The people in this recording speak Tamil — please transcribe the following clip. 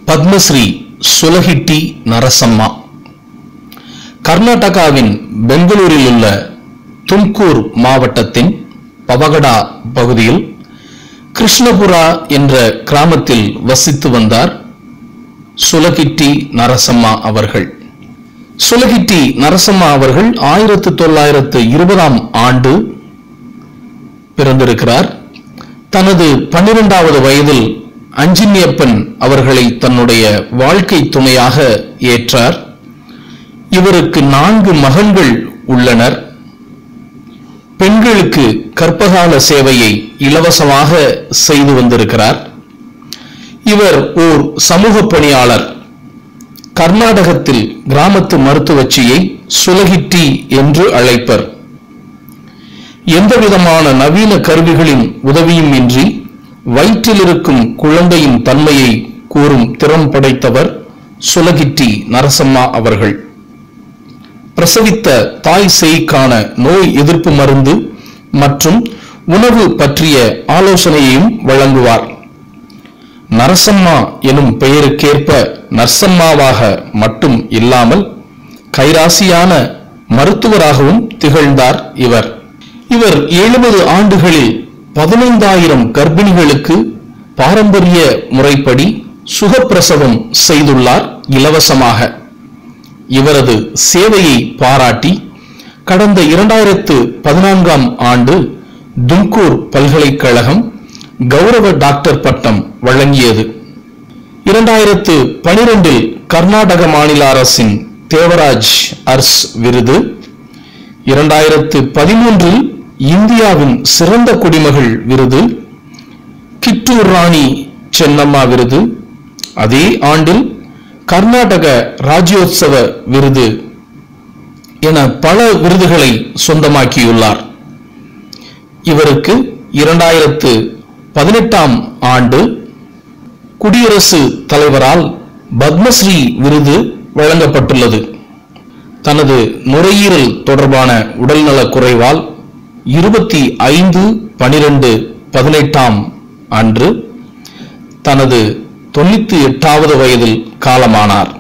பத்மஸ்ரீ சுலகிட்டி நரசம்மா கர்நாடகாவின் பெங்களூரில் உள்ள தும்கூர் மாவட்டத்தின் பவகடா பகுதியில் கிருஷ்ணபுரா என்ற கிராமத்தில் வசித்து வந்தார் சுலகிட்டி நரசம்மா அவர்கள் சுலகிட்டி நரசம்மா அவர்கள் ஆயிரத்து தொள்ளாயிரத்து இருபதாம் ஆண்டு பிறந்திருக்கிறார் தனது பன்னிரெண்டாவது வயதில் அஞ்சினியப்பன் அவர்களை தன்னுடைய வாழ்க்கை துணையாக ஏற்றார் இவருக்கு நான்கு மகன்கள் உள்ளனர் பெண்களுக்கு கற்பகால சேவையை இலவசமாக செய்து வந்திருக்கிறார் இவர் ஓர் சமூக பணியாளர் கர்நாடகத்தில் கிராமத்து மருத்துவச்சியை சுலகிட்டி என்று அழைப்பர் எந்தவிதமான நவீன கருவிகளின் உதவியும் இன்றி வயிற்றில் இருக்கும் குழந்தையின் தன்மையை கூறும் திறம் படைத்தவர் சுலகிட்டி நரசம்மா அவர்கள் பிரசவித்த தாய் சேய்க்கான நோய் எதிர்ப்பு மருந்து மற்றும் உணவு பற்றிய ஆலோசனையையும் வழங்குவார் நரசம்மா எனும் பெயருக்கேற்ப நர்சம்மாவாக மட்டும் இல்லாமல் கைராசியான மருத்துவராகவும் திகழ்ந்தார் இவர் இவர் எழுபது ஆண்டுகளில் பதினைந்தாயிரம் கர்ப்பிணிகளுக்கு பாரம்பரிய முறைப்படி சுகப்பிரசவம் செய்துள்ளார் இலவசமாக இவரது சேவையை பாராட்டி கடந்த இரண்டாயிரத்து பதினான்காம் ஆண்டு தும்கூர் பல்கலைக்கழகம் கௌரவ டாக்டர் பட்டம் வழங்கியது இரண்டாயிரத்து பனிரெண்டில் கர்நாடக மாநில அரசின் தேவராஜ் அர்ஸ் விருது இரண்டாயிரத்து பதிமூன்றில் இந்தியாவின் சிறந்த குடிமகள் விருது கிட்டூர் ராணி சென்னம்மா விருது அதே ஆண்டில் கர்நாடக ராஜ்யோத்சவ விருது என பல விருதுகளை சொந்தமாக்கியுள்ளார் இவருக்கு இரண்டாயிரத்து பதினெட்டாம் ஆண்டு குடியரசு தலைவரால் பத்மஸ்ரீ விருது வழங்கப்பட்டுள்ளது தனது நுரையீரல் தொடர்பான உடல்நலக் குறைவால் இருபத்தி ஐந்து பனிரெண்டு பதினெட்டாம் அன்று தனது தொண்ணூத்தி எட்டாவது வயதில் காலமானார்